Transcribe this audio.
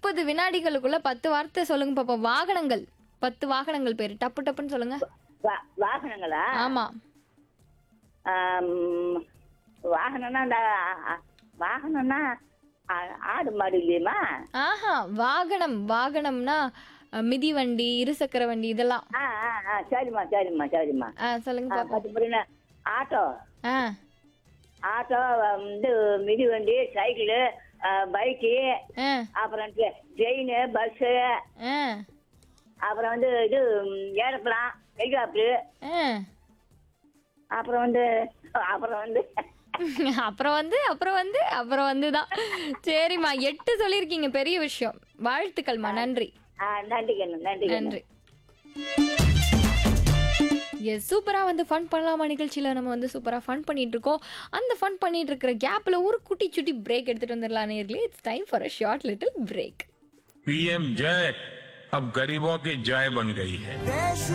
முப்பது வினாடிகளுக்குள்ள பத்து வார்த்தை சொல்லுங்க பாப்போம் வாகனங்கள் பத்து வாகனங்கள் பேரு டப்பு டப்புன்னு சொல்லுங்க வா- வாகனங்களா ஆமா ஆம், வாகனம்னா இந்த ஆ- ஆ- வாகனம்னா ஆ- ஆடு மாடு இல்லையுமா ஆஹா வாகனம் வாகனம்னா அஹ், மிதிவண்டி இருசக்கர வண்டி இதெல்லாம் ஆ ஆ ஆ சரிம்மா சரிம்மா சரிம்மா ஆ, சொல்லுங்க ஆ, பாப்போம் பத்து புரியல ஆட்டோ ஆ ஆட்டோ வந்து மிதிவண்டி சைக்கிளு பைக்கு ஆ அப்புறம் ட்ரெயின் பஸ்ஸு ஆ அப்புறம் வந்து இது ஏரோப்ளான் ஹெலிகாப்டரு ஆ அப்புறம் வந்து அப்புறம் வந்து அப்புறம் வந்து அப்புறம் வந்து அப்புறம் வந்து தான் சரிம்மா எட்டு சொல்லியிருக்கீங்க பெரிய விஷயம் வாழ்த்துக்கள்மா நன்றி ஆ, நன்றி கண்ணு நன்றி கண்ணு நன்றி எஸ் சூப்பராக வந்து ஃபன் பண்ணலாமா நிகழ்ச்சியில் நம்ம வந்து சூப்பராக ஃபன் பண்ணிட்டு இருக்கோம் அந்த ஃபன் பண்ணிட்டு இருக்கிற கேப்பில் ஒரு குட்டி சுட்டி பிரேக் எடுத்துட்டு வந்துடலாம் நேர்களே it's time for a short little break PM जय अब गरीबों की जय बन गई है देश